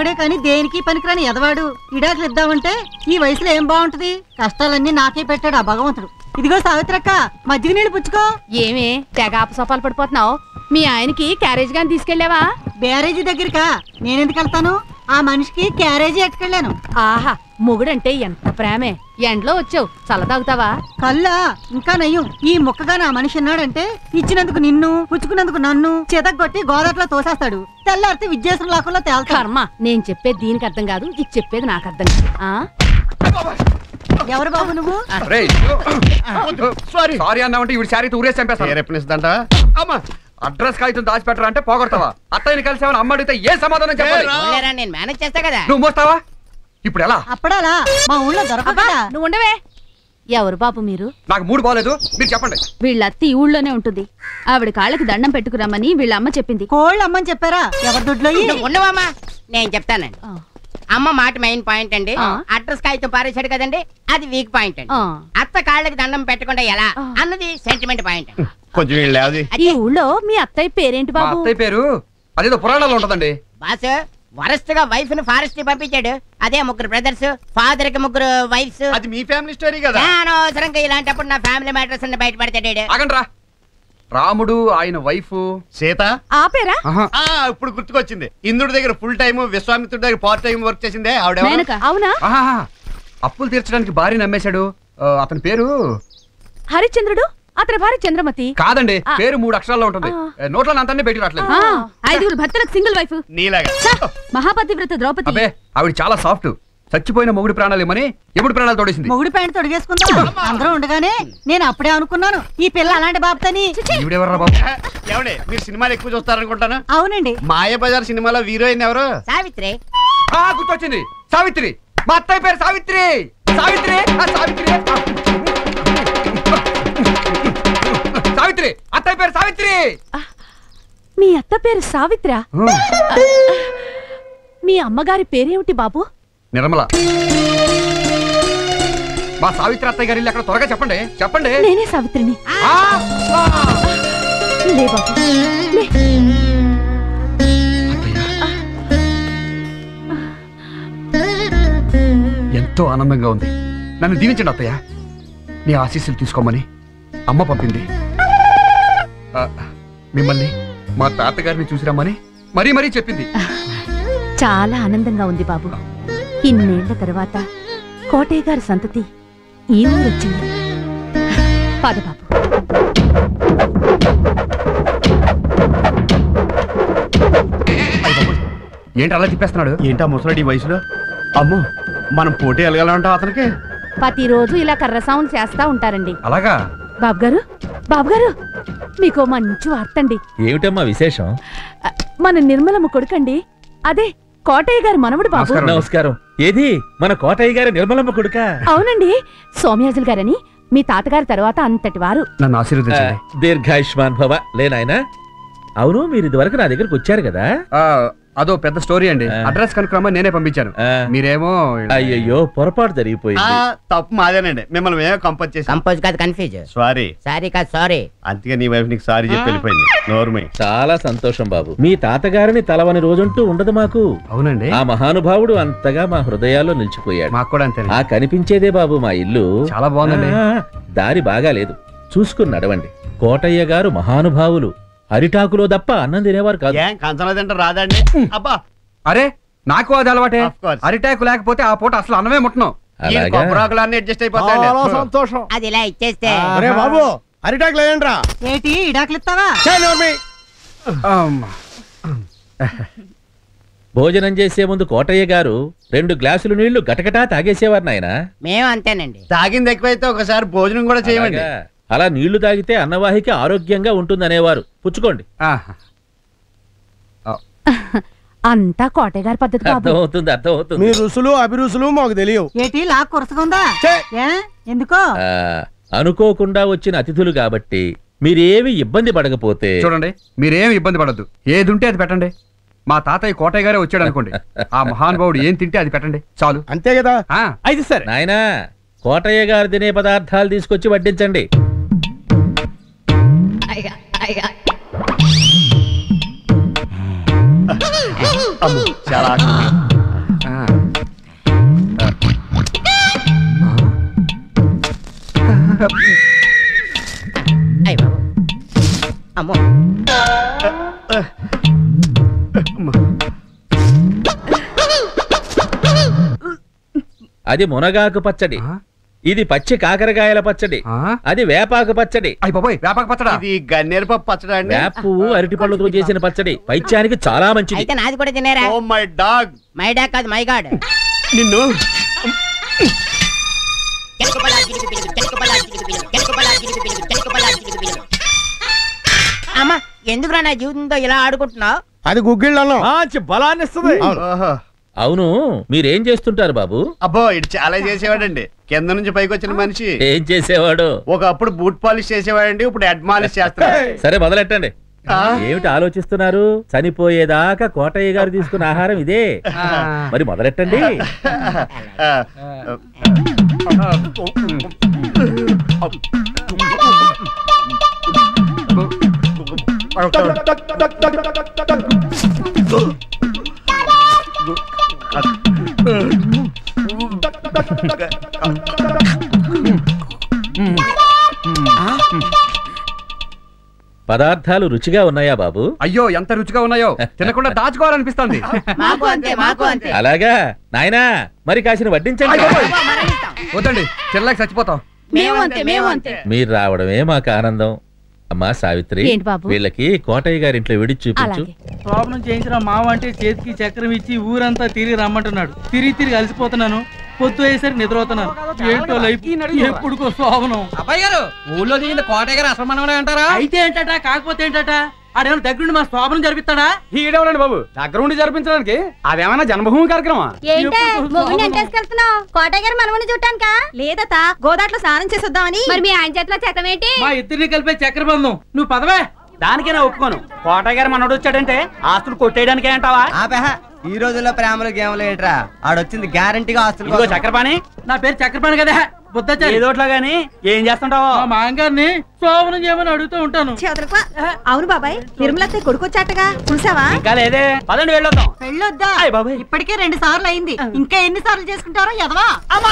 మొగడే కానీ దేనికి పనికిరాని ఎదవాడు ఇడాకులు ఇద్దామంటే ఈ వయసులో ఏం బాగుంటది కష్టాలన్నీ నాకే పెట్టాడు ఆ భగవంతుడు ఇదిగో సావిత్రక్క మజ్జిగ నీళ్ళు పుచ్చుకో ఏమే తెగ అపసోపాలు పడిపోతున్నావు మీ ఆయనకి క్యారేజ్ గాని తీసుకెళ్ళావా బ్యారేజీ దగ్గరికా నేనెందుకు వెళ్తాను ఆ మనిషికి క్యారేజీ ఎట్టుకెళ్ళాను ఆహా మొగుడంటే ఎంత ప్రేమే ఎండ్లో వచ్చావు చల్ల తాగుతావా కల్లా ఇంకా నయ్యం ఈ ముక్కగా నా మనిషి ఉన్నాడంటే ఇచ్చినందుకు నిన్ను పుచ్చుకున్నందుకు నన్ను చేతగొట్టి గోదాట్లో తోసేస్తాడు తెల్లారితే విద్యాసం లాకుండా తేల్తాడు కర్మ నేను చెప్పేది దీనికి అర్థం కాదు ఇది చెప్పేది నాకు అర్థం కాదు ఆ? ఎవరు బాబు నువ్వు రేయ్ సారీ సారీ అన్నావంటే ఇవి శారీ ఊరేసి చంపేస్తాను రేపనిస్తుందంట అమ్మా అడ్రస్ కాగితం దాచిపెట్టరా అంటే పోగొడతావా అత్తయ్యని కలిసావని అమ్మ అడిగితే ఏ సమాధానం చెప్పాలి లేరా, నేను మేనేజ్ చేస్తా కదా నువ్వు మోస్తావా ఇప్పుడు ఎలా అప్పడాలా మా ఊళ్ళో అబ్బా దొరకదా నువ్వు ఉండవే ఎవరు బాబు మీరు నాకు మూడు బాగాలేదు మీరు చెప్పండి వీళ్ళ అత్త ఈ ఊళ్ళోనే ఉంటుంది ఆవిడ కాళ్ళకి దండం పెట్టుకురమ్మని వీళ్ళ అమ్మ చెప్పింది కోళ్ళు అమ్మని చెప్పారా ఎవరి దొడ్లో నువ్వు ఉండవమ్మా నేను చెప్తానండి ఆ. అమ్మ మాట మెయిన్ పాయింట్ అండి ఆ. అడ్రస్ కాగితం పారేశాడు కదండి అది వీక్ పాయింట్ అండి ఆ. అత్త కాళ్ళకి దండం పెట్టకుండా ఎలా ఆ. అన్నది సెంటిమెంట్ పాయింట్ కొంచెం వీళ్ళు లేవది ఈ ఊళ్ళో మీ అత్తయ్య పేరేంటి మా బాబు అత్తయ్య పేరు అదేదో పురాణాల్లో ఉంటదండి బాస్ వరస్ట్ గా వైఫ్ ని ఫారెస్ట్ కి పంపించాడు అదే ముగ్గురు బ్రదర్స్ ఫాదర్ కి ముగ్గురు వైఫ్స్ అది మీ ఫ్యామిలీ స్టోరీ కదా అనవసరంగా ఇలాంటప్పుడు నా ఫ్యామిలీ మ్యాటర్స్ అన్ని బయటపడతాడు ఆగండ్రా రాముడు ఆయన వైఫ్ సీత ఆ పేరా ఆ ఇప్పుడు గుర్తుకొచ్చింది ఇంద్రుడి దగ్గర ఫుల్ టైం విశ్వామిత్రుడి దగ్గర పార్ట్ టైం వర్క్ చేసిందే ఆవిడ మేనక అవునా అప్పులు తీర్చడానికి భార్య నమ్మేశాడు ఆ, అతని పేరు హరిశ్చంద్రుడు అతని భార్య చంద్రమతి కాదండి ఆ. పేరు మూడు అక్షరాల్లో ఉంటుంది ఆ. ఏ, నోట్లో అంతాన్ని బయటికి రావట్లేదు ఆ, ఐదుగురు భర్తలకు సింగిల్ వైఫ్ నీలాగా మహాపతివ్రత ద్రౌపది అబ్బే ఆవిడ చాలా సాఫ్ట్ చచ్చిపోయిన మొగుడి ప్రాణాలు ఇమ్మని ఎప్పుడు ప్రాణాలు తోడేసింది మొగుడు ప్యాంట్ తొడిగేసుకుందా అందరూ ఉండగానే నేను అప్పుడే అనుకున్నాను ఈ పిల్ల అలాంటి బాబుతని ఈవిడెవర్రా బాబు ఏమండి మీరు సినిమాలు ఎక్కువ చూస్తారనుకుంటాను అవునండి మాయబజార్ సినిమాలో హీరోయిన్ ఎవరు సావిత్రి ఆ గుర్తొచ్చింది సావిత్రి మా అత్తయ్య పేరు సావిత్రి సావిత్రి ఆ, సావిత్రి సావిత్రి అత్తయ్య పేరు సావిత్రి మీ అత్త పేరు సావిత్ర మీ అమ్మగారి పేరేమిటి బాబు నిర్మల మా సావిత్రి అత్తయ్య గారి ఇల్లు అక్కడ త్వరగా చెప్పండి చెప్పండి నేనే సావిత్రిని ఆ, ఆ. లే బాబు లే. ఎంతో ఆనందంగా ఉంది నన్ను దీవించండి అత్తయ్య నీ ఆశీస్సులు తీసుకోమని అమ్మ పంపింది ఆ, మిమ్మల్ని మా తాతగారిని చూసిరమ్మని మరీ మరీ చెప్పింది చాలా ఆనందంగా ఉంది బాబు ఇన్నేళ్ల తర్వాత కోటయ్య గారి సంతతి ఈ ఊరు వచ్చింది పద బాబు అయ్ బాబోయ్, ఏంటి అలా తిప్పేస్తున్నాడు ఏంటా ముసలాడి ఈ వయసులో అమ్మో మనం పోటీ వెళ్ళగలంటాం అతనికి ప్రతిరోజు ఇలా కర్ర సౌండ్ చేస్తా ఉంటారండి అలాగా బాబు గారు బాబు గారు మీకు మంచి వార్త అండి ఏమిటమ్మా విశేషం అ, మన నిర్మలమ్మ కొడుకండి అదే కోటయ్య గారి మనవడు బాబు నమస్కారం. నమస్కారం ఏది మన కోటయ్య గారి నిర్మలమ్మ కొడుక అవునండి సోమయాజులు గారని మీ తాతగారి తర్వాత అంతటి వారు నన్ను ఆశీర్వదించండి దీర్ఘాయుష్మాన్ భవ లేనాయనా అవును మీరు ఇదివరకు నా దగ్గరకు వచ్చారు కదా ఆ, అదో పెద్ద స్టోరీ అండి ఆ. అడ్రస్ కనుక్కురమ్మని నేనే పంపించాను ఆ, మీరేమో అయ్యయ్యో పొరపాటు ఆ, జరిగిపోయింది తప్పు మాదేనండి మిమ్మల్ని మేమే కంపోజ్ చేసాం కంపోజ్ కాదు కన్ఫ్యూజ్ సారీ సారీ కాదు సారీ అందుకే నీ వైఫ్ నీకు సారీ చెప్పి వెళ్ళిపోయింది నోర్మై చాలా సంతోషం బాబు మీ తాతగారిని తలవని రోజంటూ ఉండదు మాకు అవునండి ఆ మహానుభావుడు అంతగా మా హృదయాల్లో నిలిచిపోయాడు మాకు కూడా అంతే ఆ కనిపించేదే బాబు మా ఇల్లు చాలా బాగుందండి ఆ, దారి బాగాలేదు చూసుకుని నడవండి కోటయ్య గారు మహానుభావులు అరిటాకులో తప్ప అన్నం తినేవారు కాదు ఏం కంచంలో తింటే రాదండి అబ్బా అరే నాకు అది అలవాటే Of course. అరిటాకు లేకపోతే ఆ పూట అసలు అన్నమే ముట్టను ఈ అలాగా కొబ్బరాకులన్నీ అడ్జస్ట్ అయిపోతాయండి సంతోషం అది ఇలా ఇచ్చేస్తే అరే బాబు అరిటాక్ లేదంట్రా ఏటి ఇడాకులు ఇస్తావా భోజనం చేసే ముందు కోటయ్య గారు రెండు గ్లాసులు నీళ్లు గటగటా తాగేసేవారు నాయన మేము అంతేనండి తాగింది ఎక్కువైతే ఒకసారి భోజనం కూడా చేయమండి అలా నీళ్లు తాగితే అన్నవాహిక ఆరోగ్యంగా ఉంటుందనేవారు పుచ్చుకోండి ఆహా. అంతా కోటయ్య గారి పద్ధతి బాబు అర్థమవుతుంది అర్థమవుతుంది మీ రుసులు అభిరుసులు మాకు తెలియవు ఏటి లాక్ కురసగుందా ఛే! ఏ ఎందుకో ఆ, అనుకోకుండా వచ్చిన అతిథులు కాబట్టి మీరేమి ఇబ్బంది పడకపోతే చూడండి మీరేం ఇబ్బంది పడద్దు ఏది ఉంటే అది పెట్టండి మా తాతయ్య కోటయ్య గారే వచ్చాడు అనుకోండి ఆ మహానుభావుడు ఏం తింటే అది పెట్టండి చాలు అంతే కదా ఆ అయితే సరే నాయనా కోటయ్య గారు తినే పదార్థాలు తీసుకొచ్చి వడ్డించండి అమ్మో, చాలా ఆకలి. అయ్య బాబు అమ్మో అది మునగాకు పచ్చడి ఆ? ఇది పచ్చి కాకరకాయల పచ్చడి ఆ? అది వేపాకు పచ్చడి అయ్ బాబోయ్ వేపాకు పచ్చడా ఇది గన్నేరు పప్పు పచ్చడా అండి వేప పువ్వు అరటి పళ్ళతో చేసిన పచ్చడి పైత్యానికి చాలా మంచిది అయితే నాది కూడా తినేరా oh my dog my dog కాదు మై గాడ్ నిన్ను అమ్మా ఎందుకురా నా జీవితంతో ఇలా ఆడుకుంటున్నావు అది గుగ్గిళ్ళు అన్నాం మంచి బలాన్ని ఇస్తుంది ఓహో అవును మీరేం చేస్తుంటారు బాబు అబ్బో ఇటు చాలా చేసేవాడండి కింద నుంచి పైకి వచ్చిన మనిషి ఏం చేసేవాడు ఒకప్పుడు బూట్ పాలిష్ చేసేవాడండి ఇప్పుడు హెడ్ మాలిష్ చేస్తాడు సరే మొదలెట్టండి ఆ? ఏమిటి ఆలోచిస్తున్నారు చనిపోయేదాకా కోటయ్య గారు తీసుకున్న ఆహారం ఇదే మరి మొదలెట్టండి ఆ, పదార్థాలు రుచిగా ఉన్నాయా బాబు అయ్యో ఎంత రుచిగా ఉన్నాయో తినకుండా దాచుకోవాలనిపిస్తుంది మాకు అంతే మాకు అంతే అలాగా నాయనా మరి కాసిన వడ్డించండి వద్దండి తినలేక చచ్చిపోతాం మేము అంతే మేము అంతే మీరు రావడమే మాకు ఆనందం అమ్మా సావిత్రి ఏంటి బాబు? వీళ్ళకి కోటయ్య గారి ఇంట్లో విడిచి చూపించు అలాగే ప్రాబ్లం చేయించిన మావ అంటే చేతికి చక్రం ఇచ్చి ఊరంతా తిరిగి రమ్మంటున్నాడు తిరిగి తిరిగి అలసిపోతున్నాను పొద్దు అయ్యేసరికి నిద్రపోతున్నాను ఏంటో లైఫ్ ఎప్పుడుకో శోభనం అబ్బాయి గారు ఊళ్ళో దిగిన కోటయ్య గారు అసలు మనవడే అంటారా అయితే ఏంటట కాకపోతే ఏంటట ఆడేమైనా దగ్గరుండి మా శోభనం జరిపిస్తాడా ఈడేవనండి బాబు దగ్గర ఉండి జరిపించడానికి అదేమన్నా జన్మభూమి కార్యక్రమా ఏంటే మొగుడిని ఎంటేసుకెళ్తున్నావ్? కోటయ్య గారు మనవని చూడటానికా లేదత గోదాట్లో స్నానం చేసొద్దామని మరి మీ ఆయన చేతిలో చక్రం ఏంటి మా ఇద్దరిని కలిపే చక్రబంధం నువ్వు పదవే దానికే నా ఒప్పుకోను కోటయ్య గారు మనోడు వచ్చాడంటే ఆస్తులు కొట్టేయడానికే అంటావా ఆపేహ ఈ రోజుల్లో ప్రేమలు గేమ్లు ఏంట్రా ఆడొచ్చింది గ్యారంటీగా ఆస్తులు ఇదిగో చక్రపాణి నా పేరు చక్రపాణి కదా బుద్ధచారి ఏదోట్లా గాని ఏం చేస్తుంటావో మా మాంగారిని శోభనం చేయమని అడుగుతూ ఉంటాను చేతులకు అవును బాబాయ్ నిర్మలత్తే కొడుకొచ్చాటగా చూసావా ఇంకా లేదే పదండి వెళ్ళొద్దాం పెళ్ళొద్దా అయ్ బాబోయ్. ఇప్పటికే రెండు సార్లు అయింది ఇంకా ఎన్ని సార్లు చేసుకుంటారో ఎదవా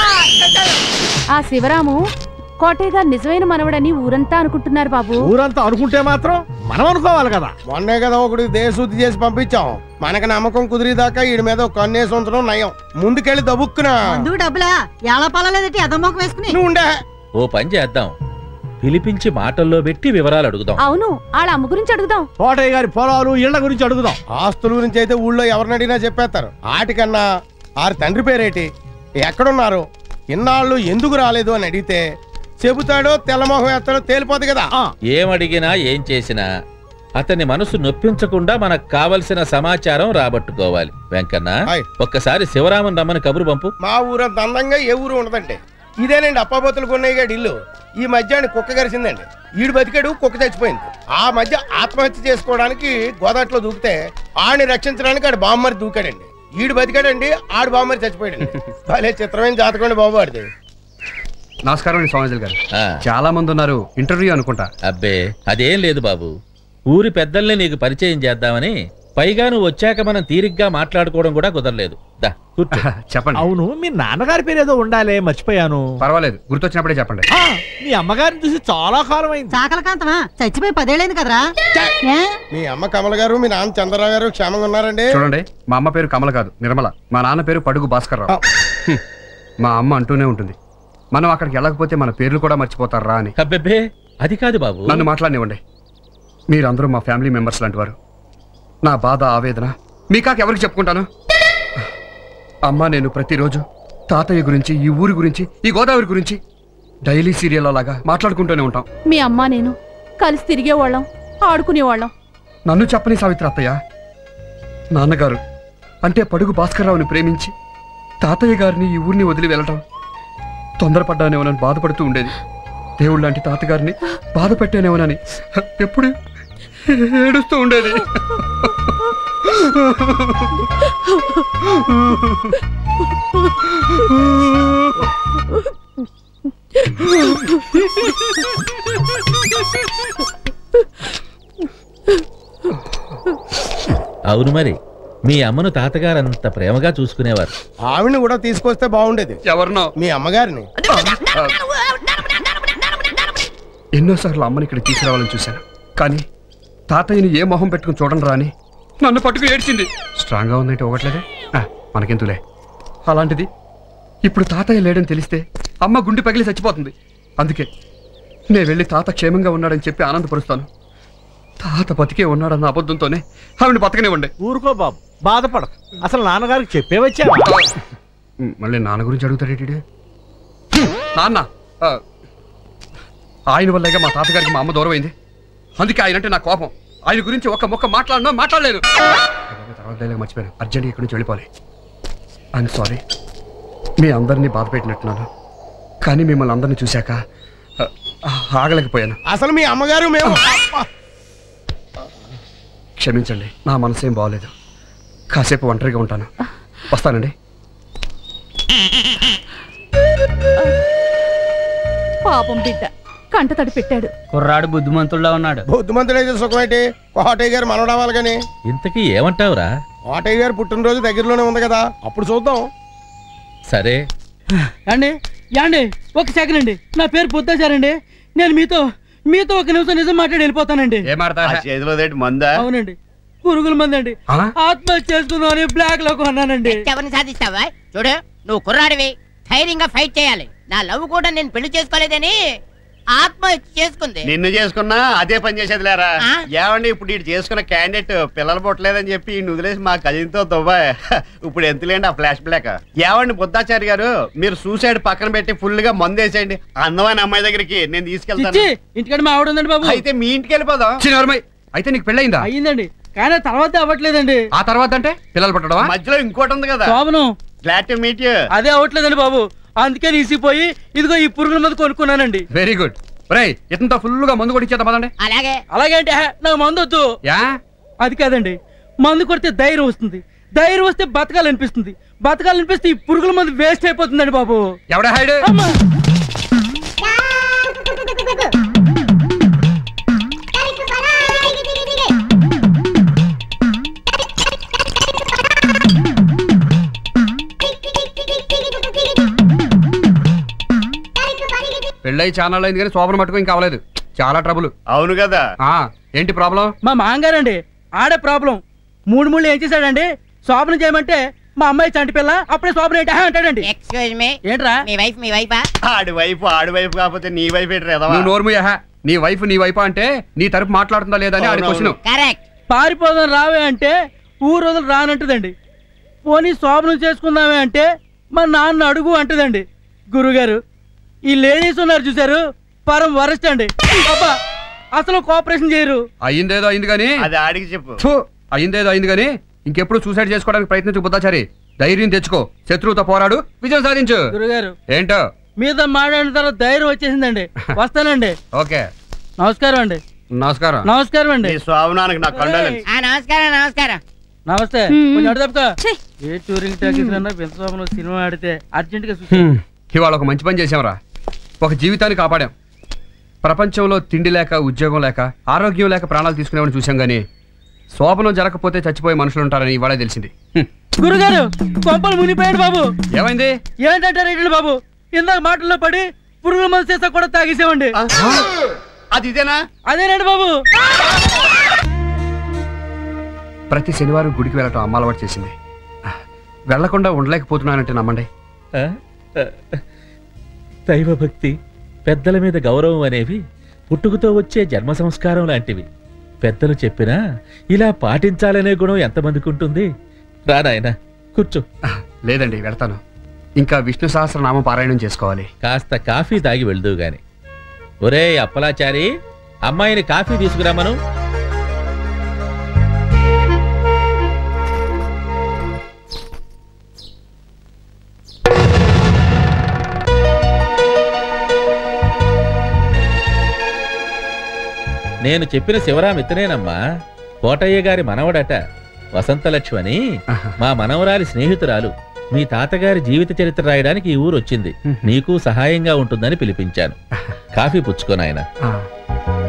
ఆ శివరాము కోటయ్య గారు నిజమైన మనవడని ఊరంతా అనుకుంటున్నారు బాబు ఊరంతా అనుకుంటే మాత్రం మనం అనుకోవాలి కదా మొన్నే కదా ఒకటి దేశశుద్ధి చేసి పంపించాం మనకి నమ్మకం కుదిరేదాకా వీడి మీద ఒక కన్నేసి ఉంచడం నయం ముందుకెళ్ళి దబుక్కునా ముందు డబ్బులా ఎలా పలలేదటి ఎదమోకం వేసుకుని నువ్వు ఉండే ఓ పని చేద్దాం పిలిపించి మాటల్లో పెట్టి వివరాలు అడుగుదాం అవును వాళ్ళ అమ్మ గురించి అడుగుదాం కోటయ్య గారి పొలాలు ఇళ్ల గురించి అడుగుదాం ఆస్తుల గురించి అయితే ఊళ్ళో ఎవరిని అడిగినా చెప్పేస్తారు ఆటికన్నా ఆరి తండ్రి పేరేటి ఎక్కడున్నారు ఇన్నాళ్ళు ఎందుకు రాలేదు అని అడిగితే చెబుతాడో తెల్లమోహం వేస్తాడో తేలిపోదు కదా ఏమడిగినా ఏం చేసినా అతని మనసు నొప్పించకుండా మనకు కావలసిన సమాచారం రాబట్టుకోవాలి వెంకన్న హాయ్. ఒక్కసారి శివరామన్ రమ్మని కబురు పంపు మా ఊరంత అందంగా ఏ ఊరు ఉండదండి ఇదేనండి అప్పాబోతులు కొన్నయ్య ఇల్లు ఈ మధ్య ఆయన కుక్క గరిచిందండి ఈడు బతికాడు కుక్క చచ్చిపోయింది ఆ మధ్య ఆత్మహత్య చేసుకోవడానికి గోదాట్లో దూకితే ఆడిని రక్షించడానికి ఆడు బామ్మరి దూకాడండి ఈడు బతికాడండి ఆడు బామ్మరి చచ్చిపోయాడండి భలే చిత్రమైన జాతకండి బాబు ఆడిది నమస్కారం అండి స్వామిజీలు గారు ఆ, చాలా మంది ఉన్నారు ఇంటర్వ్యూ అనుకుంటా అబ్బే అదేం లేదు బాబు ఊరి పెద్దల్ని నీకు పరిచయం చేద్దామని పైగా నువ్వు వచ్చాక మనం తీరిగ్గా మాట్లాడుకోవడం కూడా కుదరలేదు దా కూర్చో చెప్పండి అవును మీ నాన్నగారి పేరు ఏదో ఉండాలే మర్చిపోయాను పర్వాలేదు గుర్తొచ్చినప్పుడే చెప్పండి ఆ, మీ అమ్మగారిని చూసి చాలా కాలం అయింది చాకల కాంతమా చచ్చిపోయి పదేళ్ళైంది కదరా ఏ? మీ అమ్మ కమల గారు మీ నాన్న చంద్రరావు గారు క్షేమంగా ఉన్నారండి చూడండి మా అమ్మ పేరు కమల కాదు నిర్మల మా నాన్న పేరు పడుగు భాస్కర్ రావు హ్మ్. మా అమ్మ అంటూనే ఉంటుంది మనం అక్కడికి వెళ్ళకపోతే మన పేర్లు కూడా మర్చిపోతారా అని అబ్బెబ్బే అది కాదు బాబు నన్ను మాట్లాడనివ్వండి మీరందరూ మా ఫ్యామిలీ మెంబర్స్ లాంటి వారు నా బాధ ఆవేదన మీ కాక ఎవరికి చెప్పుకుంటాను అమ్మ నేను ప్రతిరోజు తాతయ్య గురించి ఈ ఊరి గురించి ఈ గోదావరి గురించి డైలీ సీరియల్ లాగా మాట్లాడుకుంటూనే ఉంటాం మీ అమ్మ నేను కలిసి తిరిగేవాళ్ళం ఆడుకునేవాళ్ళం నన్ను చెప్పని సావిత్రి అత్తయ్య నాన్నగారు అంటే పడుగు భాస్కర్రావుని ప్రేమించి తాతయ్య గారిని ఈ ఊరిని వదిలి వెళ్ళటం తొందరపడ్డానేమోనని బాధపడుతూ ఉండేది దేవుడు లాంటి తాతగారిని బాధ పెట్టానేమోనని ఎప్పుడు ఏడుస్తూ ఉండేది అవును మరి మీ అమ్మను తాతగారు అంత ప్రేమగా చూసుకునేవారు ఆవిడని కూడా తీసుకొస్తే బాగుండేది ఎవరినో మీ అమ్మగారిని ఎన్నోసార్లు అమ్మని ఇక్కడ తీసుకురావాలని చూశాను కానీ తాతయ్యని ఏ మొహం పెట్టుకుని చూడండి రాని నన్ను పట్టుకు ఏడ్చింది స్ట్రాంగ్గా ఉందంటే ఒకట్లేదే ఆ, మనకెందులే అలాంటిది ఇప్పుడు తాతయ్య లేడని తెలిస్తే అమ్మ గుండె పగిలి చచ్చిపోతుంది అందుకే నేను వెళ్ళి తాత క్షేమంగా ఉన్నాడని చెప్పి ఆనందపరుస్తాను తాత బతికే ఉన్నాడన్న అబద్ధంతోనే ఆవిడ బతకనివ్వండి ఊరుకో బాబు బాధపడ అసలు నాన్నగారికి చెప్పే వచ్చా ఉమ్, మళ్ళీ నాన్న గురించి అడుగుతాడేటి నాన్న ఆ, ఆయన వల్లేగా మా తాతగారికి మా అమ్మ దూరం అయింది అందుకే ఆయన అంటే నా కోపం ఆయన గురించి ఒక్క మొక్క మాట్లాడినా మాట్లాడలేదు తర్వాత డైలాగ్ మర్చిపోయాను అర్జెంట్గా ఇక్కడి నుంచి వెళ్ళిపోవాలి ఐఎమ్ సారీ మీ అందరినీ బాధ పెట్టినట్టున్నాను కానీ మిమ్మల్ని అందరినీ చూశాక ఆ, ఆగలేకపోయాను అసలు మీ అమ్మగారు మేము క్షమించండి నా మనసేం బాగోలేదు కాసేపు ఒంటరిగా ఉంటాను వస్తానండి పాపం బిడ్డ కంట తడి పెట్టాడు కుర్రాడు బుద్ధిమంతుల్లా ఉన్నాడు బుద్ధిమంతుడైతే సుఖమేంటి కోటయ్య గారు మనవడవాలి కానీ ఇంతకీ ఏమంటావురా కోటయ్య గారు పుట్టినరోజు దగ్గరలోనే ఉంది కదా అప్పుడు చూద్దాం సరే అండి యాండి ఒక సెకండ్ అండి నా పేరు పొద్దాచారండి నేను మీతో మీతో ఒక నిమిషం నిజం మాట్లాడి వెళ్ళిపోతానండి ఆ చేతిలో దేటి మందా అవునండి పురుగుల మంది అండి ఆత్మహత్య చేసుకుందామని బ్లాక్ లో కొన్నానండి ఎవరిని సాధిస్తావా చూడు నువ్వు కుర్రాడివి ధైర్యంగా ఫైట్ చేయాలి నా లవ్ కూడా నేను పెళ్లి చేసుకోలేదని ఆత్మహత్య చేసుకుంది నిన్ను చేసుకున్నా అదే పని చేసేది లేరా ఆ? ఏమండి ఇప్పుడు ఇటు చేసుకున్న క్యాండిడేట్ పిల్లలు పుట్టలేదని చెప్పి ఈయన్ని వదిలేసి మా కజిన్తో దుబాయ్ ఇప్పుడు ఎంతలేండి ఆ ఫ్లాష్ బ్లాక్ ఏమండి బుద్ధాచారి గారు మీరు సూసైడ్ పక్కన పెట్టి ఫుల్ గా మందు వేసేయండి అందమైన అమ్మాయి దగ్గరికి నేను తీసుకెళ్తాను చిచ్చి ఇంటికాడ మా ఆవిడ ఉందండి బాబు అయితే మీ ఇంటికి వెళ్ళిపోదాం చిన్నమ్మాయి అయితే నీకు పెళ్ళయిందా అయ్యిందండి కానీ ఆ తర్వాత అవ్వట్లేదండి ఆ తర్వాత అంటే పిల్లలు పుట్టడమా మధ్యలో ఇంకోటి ఉంది కదా శోభనం గ్లాడ్ టు మీట్ యూ అదే అవ్వట్లేదండి బాబు అందుకే నీసిపోయి ఇదిగో ఈ పురుగుల మందు కొనుక్కున్నానండి వెరీ గుడ్ రేయ్ ఇతంతా ఫుల్ గా మందు కొట్టించేద్దాం పదండి అలాగే అలాగే అంటే "హే, నాకు మందు వద్దు యా అది కాదండి మందు కొడితే ధైర్యం వస్తుంది ధైర్యం వస్తే బతకాలనిపిస్తుంది బతకాలనిపిస్తే ఈ పురుగుల మందు వేస్ట్ అయిపోతుందండి బాబు ఎవడా హైడ్ అమ్మా పెళ్ళై చాలా అయింది కానీ శోభన మట్టుకు ఇంకా అవ్వలేదు చాలా ట్రబుల్ అవును కదా ఆ ఏంటి ప్రాబ్లం మా మాంగారండి ఆడే ప్రాబ్లం మూడు మూడు ఏం చేశాడండి శోభన చేయమంటే మా అమ్మాయి చంటి పిల్ల అప్పుడే శోభన ఏంటి "ఆహా" అంటాడండి ఎక్స్క్యూజ్ మీ ఏంట్రా మీ వైఫ్ మీ వైఫా ఆడి వైపు ఆడి వైపు కాకపోతే నీ వైపు ఏంటి నువ్వు నోర్ము యహ నీ వైఫ్ నీ వైఫ్ అంటే నీ తరపు మాట్లాడుతుందా లేదా అని ఆడి క్వశ్చన్ కరెక్ట్ పారిపోదాం రావే అంటే ఊరు వదిలి రానంటదండి పోనీ శోభనం చేసుకుందామే అంటే మా నాన్న అడుగు అంటదండి గురుగారు ఈ లేడీస్ ఉన్నారు చూసారు పరం వరస్ట్ అండి అబ్బా అసలు కోఆపరేషన్ చేయరు అయిందేదో అయింది కానీ అది ఆడికి చెప్పు థు, అయిందేదో అయింది కానీ ఇంకెప్పుడు సూసైడ్ చేసుకోవడానికి ప్రయత్నించు బుద్ధాచారి ధైర్యం తెచ్చుకో శత్రువుతో పోరాడు విజయం సాధించు గురుగారు ఏంటో మీద మాట్లాడిన తర్వాత ధైర్యం వచ్చేసిందండి వస్తానండి ఓకే నమస్కారం అండి నమస్కారం నమస్కారం అండి నీ స్వామినానికి నా కండోలెన్స్ ఆ నమస్కారం నమస్కారం నమస్తే హ్మ్. కొంచెం అడు తప్పుకో. ఛీ. ఏ టూరింగ్ టాకీస్ కన్నా పెంచబాబులో సినిమా ఆడితే అర్జెంట్ గా చూసి హ్మ్, ఇవాళ ఒక మంచి పని చేసాంరా ఒక జీవితాన్ని కాపాడాం ప్రపంచంలో తిండి లేక ఉద్యోగం లేక ఆరోగ్యం లేక ప్రాణాలు తీసుకునేవాడిని చూసాం కానీ శోభనం జరగకపోతే చచ్చిపోయే మనుషులు ఉంటారని ఇవాళే తెలిసింది హ్మ్. గురుగారు కొంపలు మునిపోయాడు బాబు ఏమైంది ఏంటంటారు ఏంటండి బాబు ఇందాక మాటల్లో పడి పురుగుల మందు చేసా కూడా తాగేసామండి అది ఇదేనా అదేనండి బాబు ప్రతి శనివారం గుడికి వెళ్ళటం అమ్మ అలవాటు చేసింది వెళ్లకుండా ఉండలేకపోతున్నానంటే నమ్మండి ఆ? దైవభక్తి పెద్దల మీద గౌరవం అనేవి పుట్టుకతో వచ్చే జన్మ సంస్కారం లాంటివి పెద్దలు చెప్పినా ఇలా పాటించాలనే గుణం ఎంతమందికి ఉంటుంది రా నాయనా కూర్చో లేదండి వెళ్తాను ఇంకా విష్ణు సహస్రనామం పారాయణం చేసుకోవాలి కాస్త కాఫీ తాగి వెళ్దువు గాని ఒరే అప్పలాచారి అమ్మాయిని కాఫీ తీసుకురామను నేను చెప్పిన శివరాం ఇతనేనమ్మా కోటయ్య గారి మనవడట వసంతలక్ష్మి అని మా మనవరాలి స్నేహితురాలు మీ తాతగారి జీవిత చరిత్ర రాయడానికి ఈ ఊరు వచ్చింది నీకు సహాయంగా ఉంటుందని పిలిపించాను కాఫీ పుచ్చుకో నాయనా ఆ,